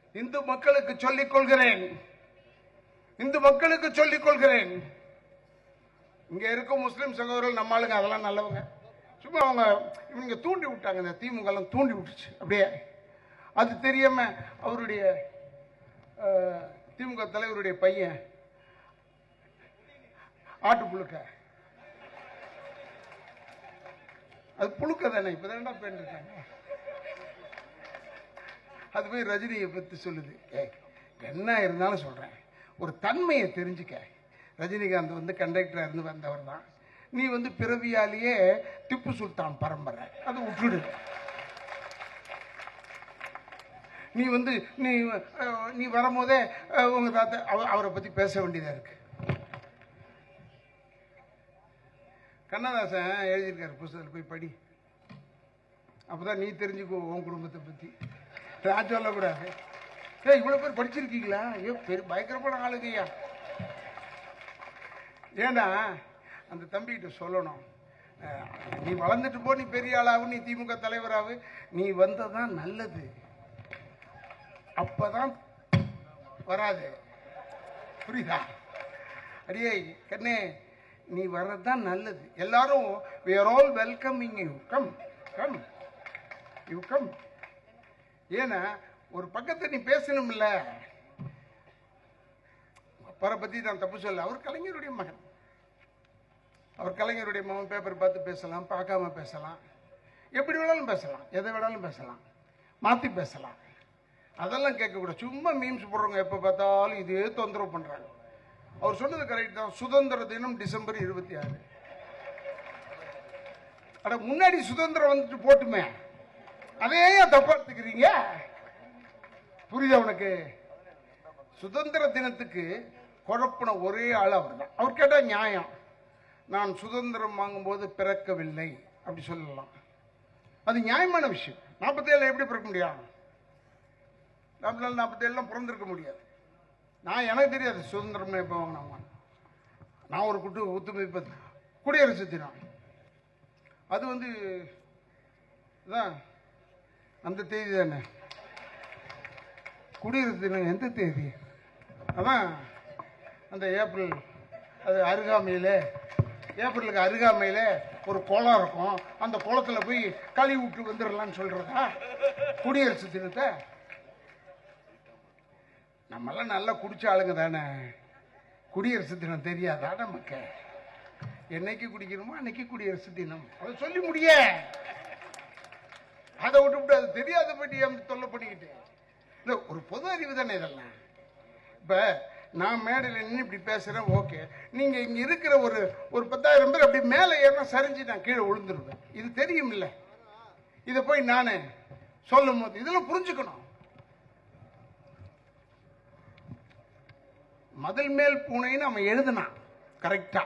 இந்து மக்களுக்கு சொல்லிக் கொள்கிறேன் இந்து மக்களுக்கு சொல்லிக் கொள்கிறேன் இங்க இருக்கும் முஸ்லிம் சகோதரர்கள் நம்ம ஆளுங்க அதெல்லாம் நல்லவங்க சும்மா அவங்க இவங்க தூண்டி விட்டாங்க இந்த திமுக எல்லாம் தூண்டி விட்டுச்சு அப்படியே அது தெரியாம அவருடைய அஹ், திமுக தலைவருடைய பையன் ஆட்டு புழுக்க அது புழுக்க தானே இப்பதான்டா பெண் இருக்காங்க அது போய் ரஜினியை பத்தி சொல்லுது ஏய், என்ன இருந்தாலும் சொல்றேன் ஒரு தன்மையை தெரிஞ்சுக்க ரஜினிகாந்த் வந்து கண்டக்டரா இருந்து வந்தவர் தான் நீ வந்து பிறவியாலேயே திப்பு சுல்தான் பரம்பரை அதை விட்டுடு நீ வந்து நீ அஹ், நீ வரும்போதே அஹ், உங்க தாத்தா அவ- அவரை பத்தி பேச வேண்டியதா இருக்கு கண்ணதாசன் எழுதியிருக்காரு புஸ்தகத்தில் போய் படி அப்பதான் நீ தெரிஞ்சுக்கோ உன் குடும்பத்தை பத்தி நான் சொல்லக்கூடாது ஏய் இவ்வளவு பேர் படிச்சிருக்கீங்களா ஐயோ பெரிய பயங்கரமான ஆளுங்கய்யா ஏன்னா அந்த தம்பிகிட்ட சொல்லணும் அஹ், நீ வளர்ந்துட்டு போ நீ பெரிய ஆளாவு நீ திமுக தலைவராவு நீ வந்ததான் நல்லது அப்பதான் வராது புரியுதா அடியே கண்ணே நீ வர்றதுதான் நல்லது எல்லாரும் we are all welcoming you come come you come ஏன்னா ஒரு பக்கத்தை நீ பேசணும்ல அப்பரை பத்தி நான் தப்பு சொல்ல அவர் கலைஞருடைய மகன் அவர் கலைஞருடைய மகன் பேப்பர் பார்த்து பேசலாம் பார்க்காம பேசலாம் எப்படி வேணாலும் பேசலாம் எதை வேணாலும் பேசலாம் மாத்தி பேசலாம் அதெல்லாம் கேட்கக்கூடாது சும்மா மீம்ஸ் போடுறவங்க எப்போ பார்த்தாலும் இதே தொந்தரவு பண்றாங்க அவர் சொன்னது கரெக்ட் தான் சுதந்திர தினம் டிசம்பர் இருபத்தி ஆறு அட முன்னாடி சுதந்திரம் வந்துட்டு போட்டுமே அதே ஏன் தப்பா எடுத்துக்கிறீங்க புரியுதா உனக்கு சுதந்திர தினத்துக்கு குழப்பின ஒரே ஆள் அவர் தான் அவர் கேட்டா நியாயம் நான் சுதந்திரம் வாங்கும்போது பிறக்கவில்லை அப்படி சொல்லலாம் அது நியாயமான விஷயம் நாற்பத்தேழு எப்படி பிறக்க முடியும் நாற்பத்தி நாற்பத்தேழுலாம் பிறந்திருக்க முடியாது நான் எனக்கு தெரியாது சுதந்திரம் எப்போ வாங்கினாங்க நான் ஒரு குட்டு ஒத்துமைப்பு குடியரசு தினம் அது வந்து இதான் அந்த தேதி தானே குடியரசு தினம் எந்த தேதி அதான் அந்த ஏப்ரல் அது அருகாமையில் ஏப்ரலுக்கு அருகாமையில் ஒரு குளம் இருக்கும் அந்த குளத்துல போய் கழுவி விட்டு வந்துடலாம்னு சொல்றதா குடியரசு தினத்தை நம்மெல்லாம் நல்லா குடிச்ச ஆளுங்க தானே குடியரசு தினம் தெரியாதா நமக்கு என்னைக்கு குடிக்கணுமோ அன்னைக்கு குடியரசு தினம் அதை சொல்லி முடிய அதை விட்டு அது தெரியாத பற்றி தொல்லை பண்ணிக்கிட்டு இல்ல ஒரு பொது அறிவு தானே இதெல்லாம் இப்ப நான் மேடையில் நின்று இப்படி பேசுறேன் ஓகே நீங்க இங்க இருக்கிற ஒரு ஒரு பத்தாயிரம் பேர் அப்படி மேலே ஏறினா சரிஞ்சு நான் கீழே விழுந்துருவேன் இது தெரியும் இல்ல இதை போய் நானு சொல்லும் போது இதெல்லாம் புரிஞ்சுக்கணும் மதில் மேல் பூனைன்னு அவன் எழுதினான் கரெக்டா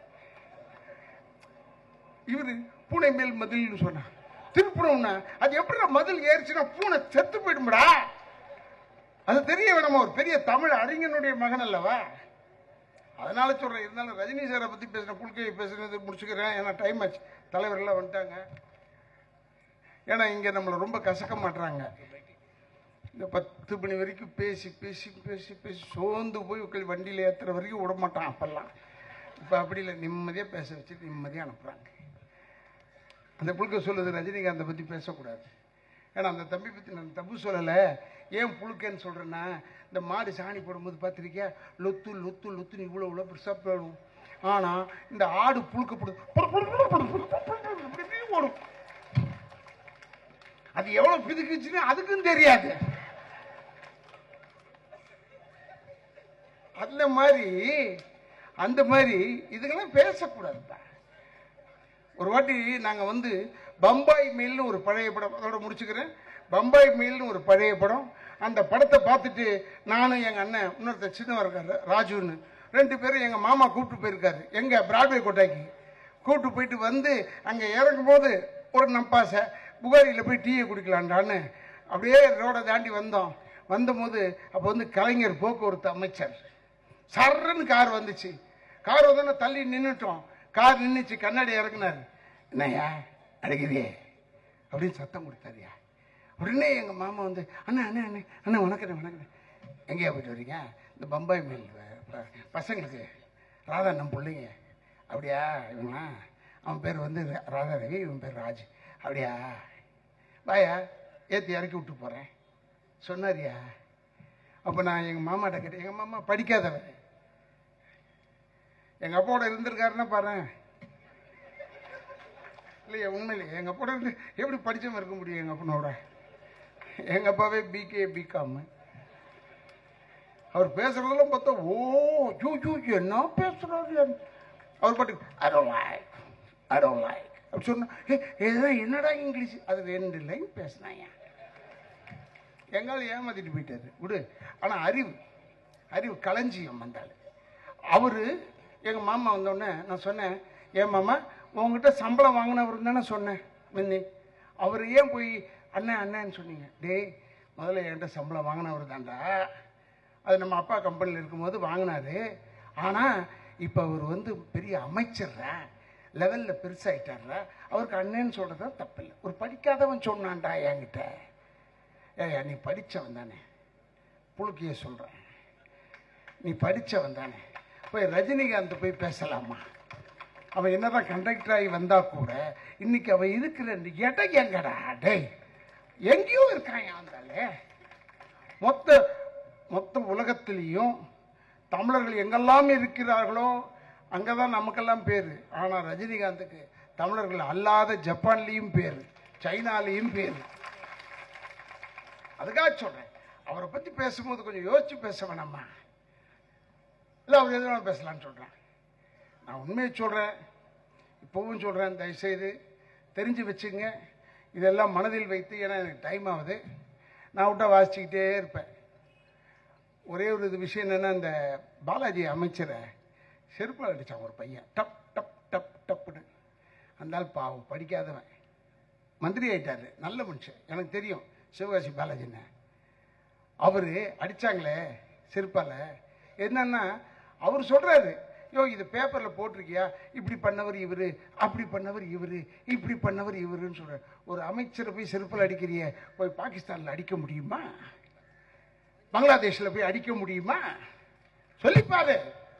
இவரு பூனை மேல் மதில்னு சொன்னான் திருப்பணும்னா அது எப்படி மதில் ஏறிச்சுன்னா பூனை செத்து போயிடும்டா அது தெரிய வேணாமா ஒரு பெரிய தமிழ் அறிஞனுடைய மகன் அல்லவா அதனால சொல்றேன் இருந்தாலும் ரஜினி சாரை பத்தி பேசுறேன் புல்கையை பேசுறது முடிச்சுக்கிறேன் ஏன்னா டைம் ஆச்சு தலைவர் எல்லாம் வந்துட்டாங்க ஏன்னா இங்க நம்மளை ரொம்ப கசக்க மாட்டுறாங்க இந்த பத்து மணி வரைக்கும் பேசி பேசி பேசி பேசி சோர்ந்து போய் உட்காந்து வண்டியில் ஏற்றுற வரைக்கும் விட மாட்டான் அப்பெல்லாம் இப்போ அப்படி இல்லை நிம்மதியாக பேச வச்சு நிம்மதியாக அனுப்புகிறாங்க அந்த புழுக்க சொல்லுது ரஜினிகாந்தை பற்றி பேசக்கூடாது ஏன்னா அந்த தம்பி பற்றி நான் தப்பு சொல்லலை ஏன் புழுக்கன்னு சொல்கிறேன்னா இந்த மாடு சாணி போடும்போது பார்த்துருக்கியா லொத்து லொத்து லொத்துன்னு இவ்வளோ இவ்வளோ பெருசாக போடும் ஆனால் இந்த ஆடு புழுக்க போடுது இப்படி இப்படி ஓடும் அது எவ்வளவு பிதுக்குச்சுன்னு அதுக்கும் தெரியாது அந்த மாதிரி அந்த மாதிரி இதுக்கெல்லாம் பேசக்கூடாதுப்பா ஒரு வாட்டி நாங்க வந்து பம்பாய் மெயில்னு ஒரு பழைய படம் அதோட முடிச்சுக்கிறேன் பம்பாய் மெயில்னு ஒரு பழைய படம் அந்த படத்தை பார்த்துட்டு நானும் எங்க அண்ணன் இன்னொருத்தர் சின்னவர் இருக்காரு ராஜுன்னு ரெண்டு பேரும் எங்க மாமா கூப்பிட்டு போயிருக்காரு எங்க பிராட்வே கோட்டைக்கு கூப்பிட்டு போயிட்டு வந்து அங்க இறங்கும் போது ஒரு நம்பாசை புகாரியில் போய் டீயை குடிக்கலான்டான்னு அப்படியே ரோட தாண்டி வந்தோம் வந்தபோது அப்போ வந்து கலைஞர் போக்குவரத்து அமைச்சர் சர்ன்னு கார் வந்துச்சு கார் வந்து தள்ளி நின்னுட்டோம் கார் நின்னுச்சு கண்ணாடி இறக்குனாரு என்னய்யா அடிக்குதே அப்படின்னு சத்தம் கொடுத்தாருயா உடனே எங்க மாமா வந்து அண்ணா அண்ணா அண்ணே அண்ணா வணக்கம் வணக்கம் எங்கேயா போயிட்டு வரீங்க இந்த பம்பாய் மில் ப- பசங்களுக்கு ராதா நம்ம பிள்ளைங்க அப்படியா இவங்களா அவன் பேர் வந்து ர- ராதா ரவி இவன் பேர் ராஜ் அப்படியா வாயா ஏற்றி இறக்கி விட்டு போகிறேன் சொன்னாரியா அப்போ நான் எங்கள் மாமாட்ட கேட்டேன் எங்கள் மாமா படிக்காதவன் எங்கள் அப்பாவோட இருந்திருக்காருன்னா பாரு இல்லையா உண்மையிலே எங்கள் அப்பாவோட இருந்து எப்படி படிச்சவன் இருக்க முடியும் எங்கள் அப்பனோட எங்கள் அப்பாவே பிகே பிகாம் அவர் பேசுறதெல்லாம் பார்த்தா ஓ ஜூ ஜூ என்ன பேசுறாரு அவர் பாட்டு I don't like I don't like அப்படி சொன்னா "ஏய், இதெல்லாம் என்னடா இங்கிலீஷ் அது ரெண்டு லைன் பேசினாங்க எங்கால ஏமாத்திட்டு போயிட்டாரு விடு ஆனா அறிவு அறிவு களஞ்சியம் வந்தாள் அவரு எங்க மாமா வந்தோடனே நான் சொன்னேன் ஏன் மாமா உங்ககிட்ட சம்பளம் வாங்கினவர் தானே சொன்னேன் முன்னே அவர் ஏன் போய் அண்ணன் அண்ணன்னு சொன்னீங்க டேய் முதல்ல என்கிட்ட சம்பளம் வாங்கினவர் தான்டா அது நம்ம அப்பா கம்பெனியில் இருக்கும்போது வாங்கினாரு ஆனால் இப்போ அவர் வந்து பெரிய அமைச்சர்ரா லெவலில் பெருசாயிட்டார்ரா அவருக்கு அண்ணன்னு சொல்கிறது தப்பில்லை ஒரு படிக்காதவன் சொன்னான்டா என்கிட்ட ஏய்யா நீ படித்தவன் தானே புழுக்கிய சொல்கிறேன் நீ படித்தவன் தானே போய் ரஜினிகாந்த் போய் பேசலாமா அவன் என்னதான் கண்டக்டர் ஆகி வந்தா கூட இன்னைக்கு அவன் இருக்கிற இந்த இடம் எங்கடா டேய் எங்கேயோ இருக்கான் ஆந்தாலே மொத்த மொத்த உலகத்திலையும் தமிழர்கள் எங்கெல்லாம் இருக்கிறார்களோ அங்கதான் நமக்கெல்லாம் பேரு ஆனா ரஜினிகாந்துக்கு தமிழர்கள் அல்லாத ஜப்பான்லயும் பேரு சைனாலையும் பேரு அதுக்காக சொல்றேன் அவரை பத்தி பேசும்போது கொஞ்சம் யோசிச்சு பேச வேணாமா இல்ல அவர் எது வேணாலும் பேசலாம்னு சொல்றேன் நான் உண்மையை சொல்றேன் இப்பவும் சொல்றேன் தயவுசெய்து தெரிஞ்சு வச்சுங்க இதெல்லாம் மனதில் வைத்து ஏன்னா எனக்கு டைம் ஆகுது நான் விட்டா வாசிச்சுக்கிட்டே இருப்பேன் ஒரே ஒரு இது விஷயம் என்னன்னா இந்த பாலாஜி அமைச்சரை செருப்பில் அடிச்சான் ஒரு பையன் டப் டப் டப் டப்புன்னு அந்த ஆள் பாவம் படிக்காதவன் மந்திரி ஆயிட்டாரு நல்ல மனுஷன் எனக்கு தெரியும் சிவகாசி பாலாஜின்னு அவரு அடிச்சாங்களே செருப்பால என்னன்னா அவர் சொல்றாரு யோ இது பேப்பர்ல போட்டிருக்கியா இப்படி பண்ணவர் இவரு அப்படி பண்ணவர் இவரு இப்படி பண்ணவர் இவருன்னு சொல்ற ஒரு அமைச்சரை போய் செருப்பில் அடிக்கிறிய போய் பாகிஸ்தான்ல அடிக்க முடியுமா பங்களாதேஷ்ல போய் அடிக்க முடியுமா சொல்லிப்பாரு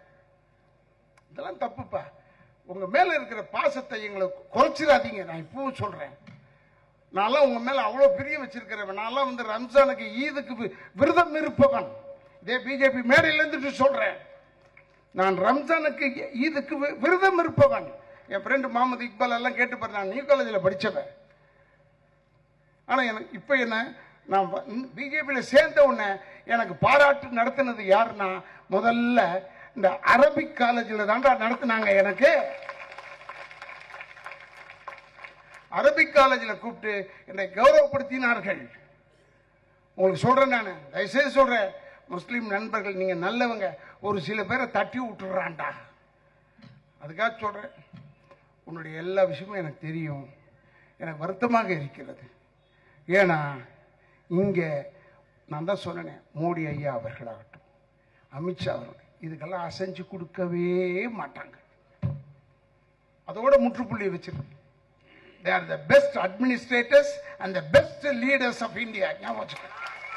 இதெல்லாம் தப்புப்பா உங்க மேல இருக்கிற பாசத்தை எங்களை குறைச்சிடாதீங்க நான் இப்பவும் சொல்றேன் நான்லாம் உங்க மேல அவ்வளவு பிரிய வச்சிருக்கிறவன் நான்லாம் வந்து ரம்ஜானுக்கு ஈதுக்கு வி- விரதம் இருப்பவன் இதே பிஜேபி மேடையில இருந்துட்டு சொல்றேன் நான் ரம்ஜானுக்கு ஈதுக்கு வி- விரதம் இருப்பவன் என் ஃப்ரெண்டு முகமது இக்பால் எல்லாம் கேட்டு பாரு நான் நியூ காலேஜில் படிச்சவன் ஆனா எனக்கு இப்ப என்ன நான் பிஜேபியில் சேர்ந்த உடனே எனக்கு பாராட்டு நடத்தினது யாருன்னா முதல்ல இந்த அரபிக் காலேஜில் தான்டா நடத்தினாங்க எனக்கு அரபிக் காலேஜில் கூப்பிட்டு என்னை கௌரவப்படுத்தினார்கள் உங்களுக்கு சொல்றேன் நான் தயவுசெய்து சொல்றேன் முஸ்லீம் நண்பர்கள் நீங்க நல்லவங்க ஒரு சில பேரை தட்டி விட்டுறான்டா அதுக்காக சொல்றேன் உன்னுடைய எல்லா விஷயமும் எனக்கு தெரியும் எனக்கு வருத்தமாக இருக்கிறது ஏன்னா இங்க நான் தான் சொன்னேன் மோடி ஐயா அவர்களாகட்டும் அமித்ஷா அவர்கள் இதுக்கெல்லாம் அசைஞ்சு கொடுக்கவே மாட்டாங்க அதோட முற்றுப்புள்ளி வச்சிருக்கு they are the best administrators and the best leaders of India ஞாபகம் வச்சுக்கோங்க.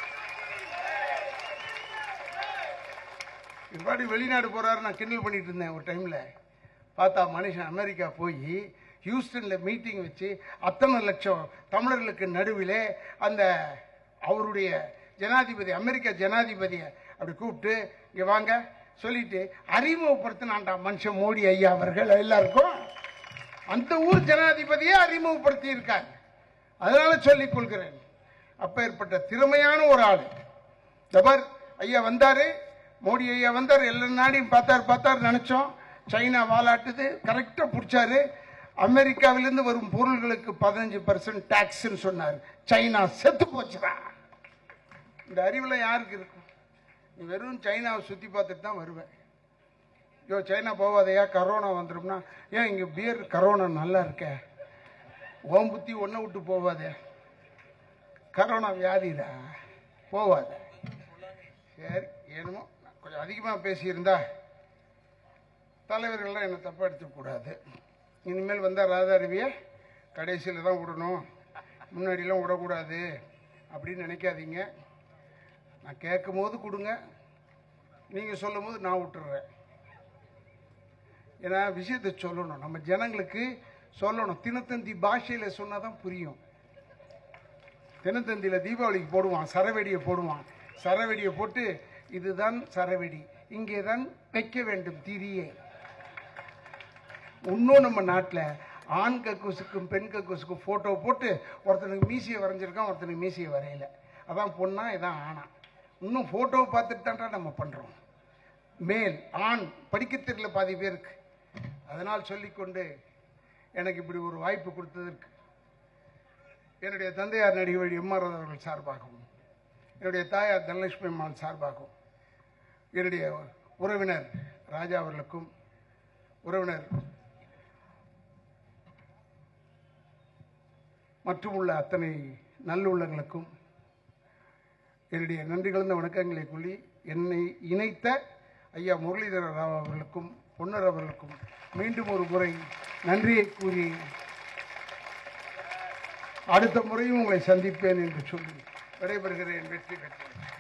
இவ்வாடி வெளிநாடு போறாரு நான் கிண்டல் பண்ணிட்டு இருந்தேன் ஒரு டைம்ல பார்த்தா மனுஷன் அமெரிக்கா போய் ஹியூஸ்டன்ல மீட்டிங் வச்சு அத்தனை லட்சம் தமிழர்களுக்கு நடுவிலே அந்த அவருடைய ஜனாதிபதி அமெரிக்க ஜனாதிபதியை அப்படி கூப்பிட்டு இங்க வாங்க சொல்லிட்டு அறிமுகப்படுத்தினான்டா மனுஷன் மோடி ஐயா அவர்கள் எல்லாருக்கும் அந்த ஊர் ஜனாதிபதியே அறிமுகப்படுத்தி இருக்காங்க அதனால சொல்லிக் கொள்கிறேன் அப்பேற்பட்ட திறமையான ஒரு ஆளு ஜபர் ஐயா வந்தாரு மோடி ஐயா வந்தார் எல்லா நாடையும் பார்த்தார் பார்த்தார் நினைச்சோம் சைனா வாலாட்டுது கரெக்டா பிடிச்சாரு அமெரிக்காவிலிருந்து வரும் பொருள்களுக்கு பதினஞ்சு பர்சன்ட் டாக்ஸ்ன்னு சொன்னார் சைனா செத்து போச்சுடா இந்த அறிவுல யாருக்கு இருக்கும் நீ வெறும் சைனாவை சுத்தி பார்த்துட்டு தான் வருவேன் ஐயோ சைனா போவாதையா கரோனா வந்துடும்னா ஏன் இங்க பியர் கரோனா நல்லா இருக்க ஓம் புத்தி ஒன்றை விட்டு போவாதே கரோனா வியாதிடா போவாத சரி என்னமோ நான் கொஞ்சம் அதிகமாக பேசியிருந்தா தலைவர்கள்லாம் என்னை தப்பாக எடுத்துக்கூடாது இனிமேல் வந்தால் ராதாரவியை கடைசியில் தான் விடணும் முன்னாடிலாம் விடக்கூடாது அப்படின்னு நினைக்காதீங்க நான் கேட்கும் போது கொடுங்க நீங்கள் சொல்லும் போது நான் விட்டுறேன் ஏன்னா விஷயத்தை சொல்லணும் நம்ம ஜனங்களுக்கு சொல்லணும் தினத்தந்தி பாஷையில் சொன்னால் தான் புரியும் தினத்தந்தியில் தீபாவளிக்கு போடுவான் சரவெடியை போடுவான் சரவெடியை போட்டு இதுதான் சரவெடி இங்கே தான் வைக்க வேண்டும் திரியை இன்னும் நம்ம நாட்டில் ஆண் கக்கூசுக்கும் பெண் கக்கூசுக்கும் ஃபோட்டோ போட்டு ஒருத்தனுக்கு மீசியை வரைஞ்சிருக்கான் ஒருத்தனுக்கு மீசியை வரையல அதான் பொண்ணா இதான் ஆணா இன்னும் ஃபோட்டோவை பார்த்துட்டு தான்டா நம்ம பண்ணுறோம் மேல் ஆண் படிக்கத் தெரியல பாதி பேருக்கு அதனால் சொல்லிக்கொண்டு எனக்கு இப்படி ஒரு வாய்ப்பு கொடுத்ததற்கு என்னுடைய தந்தையார் நடிகை எம்ஆர் அவர்கள் சார்பாகவும் என்னுடைய தாயார் தனலட்சுமி அம்மாள் சார்பாகவும் என்னுடைய உறவினர் ராஜா அவர்களுக்கும் உறவினர் மற்றும் உள்ள அத்தனை நல்லுள்ளங்களுக்கும் என்னுடைய நன்றி கலந்த வணக்கங்களை கூறி என்னை இணைத்த ஐயா முரளிதர ராவ் அவர்களுக்கும் பொன்னர் அவர்களுக்கும் மீண்டும் ஒரு முறை நன்றியை கூறி அடுத்த முறையும் உங்களை சந்திப்பேன் என்று சொல்லி விடைபெறுகிறேன் வெற்றி பெற்றேன்